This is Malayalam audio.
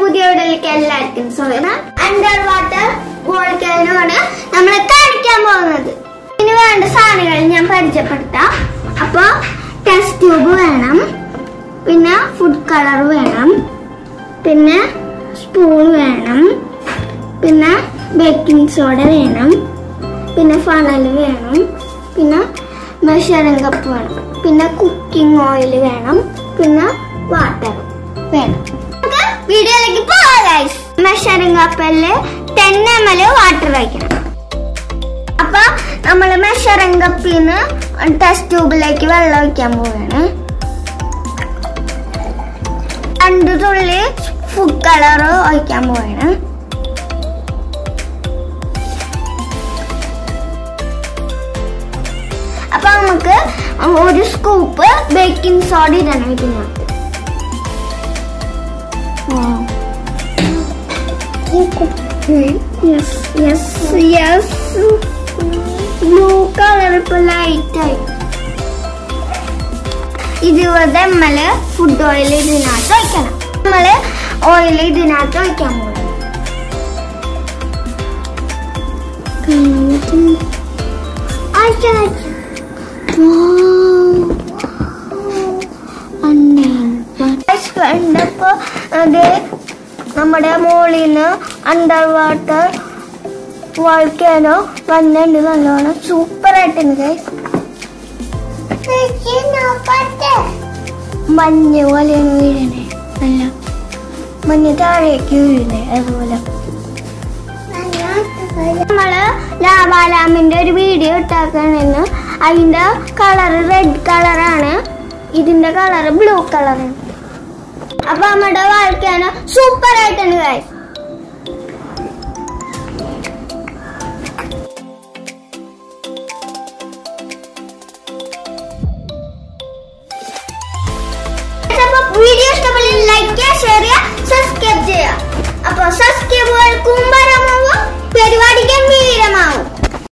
പുതിയ വീഡിയോയിലേക്ക് എല്ലാവർക്കും സ്വാഗതം അണ്ടർ വാട്ടർ വോൾക്കാനോ ആണ് നമ്മൾ കാണിക്കാൻ പോകുന്നത് ഇനി വേണ്ട സാധനങ്ങൾ ഞാൻ പരിചയപ്പെടുത്താം അപ്പൊ ടെസ്റ്റ് ട്യൂബ് വേണം പിന്നെ ഫുഡ് കളർ വേണം പിന്നെ സ്പൂൺ വേണം പിന്നെ ബേക്കിംഗ് സോഡ വേണം പിന്നെ ഫണൽ വേണം പിന്നെ മെഷറിംഗ് കപ്പ് വേണം പിന്നെ കുക്കിംഗ് ഓയിൽ വേണം പിന്നെ വാട്ടർ വേണം നമുക്ക് വീഡിയോയിലേക്ക് പോകാം ഗൈസ് മെഷറിംഗ് കപ്പില് ടെൻ എം എൽ വാട്ടർ വയ്ക്കണം അപ്പൊ നമ്മൾ മെഷറിംഗ് കപ്പിൽ നിന്ന് ടെസ്റ്റ് ട്യൂബിലേക്ക് വെള്ളം ഒഴിക്കാൻ പോവുകയാണ് രണ്ട് തുള്ളി ഫുഡ് കളർ ഒഴിക്കാൻ പോവുകയാണ് അപ്പൊ നമുക്ക് ഒരു സ്കൂപ്പ് ബേക്കിംഗ് സോഡ ഇടണം ഇതിനകത്ത് yes yes yes blue colour ഇപ്പൊ ലൈറ്റ് ആയി ഇരുപത് എം എൽ ഫുഡ് ഓയിൽ ഇതിനകത്ത് വയ്ക്കണം നമ്മള് ഓയിൽ ഇതിനകത്ത് വയ്ക്കാൻ പോകും കണ്ടപ്പോ അത് നമ്മുടെ മോളിൽ നിന്ന് അണ്ടർ വാട്ടർ വോൾക്കാനോ വന്നിട്ടുണ്ട് നല്ലോണം സൂപ്പർ ആയിട്ടുണ്ട് ഗൈസ് മഞ്ഞ് പോലെയാണ് വീഴണേ അല്ല മഞ്ഞ് താഴേക്ക് വീഴണേ അതുപോലെ നമ്മള് ലാവാലാമിന്റെ ഒരു വീഡിയോ ഇട്ടാക്കണെന്ന് അതിന്റെ കളർ റെഡ് കളറാണ് ഇതിന്റെ കളർ ബ്ലൂ കളറാണ് അപ്പൊ നമ്മുടെ വായിക്കാനോ സൂപ്പർ ആയിട്ടുണ്ട് ഗൈസ്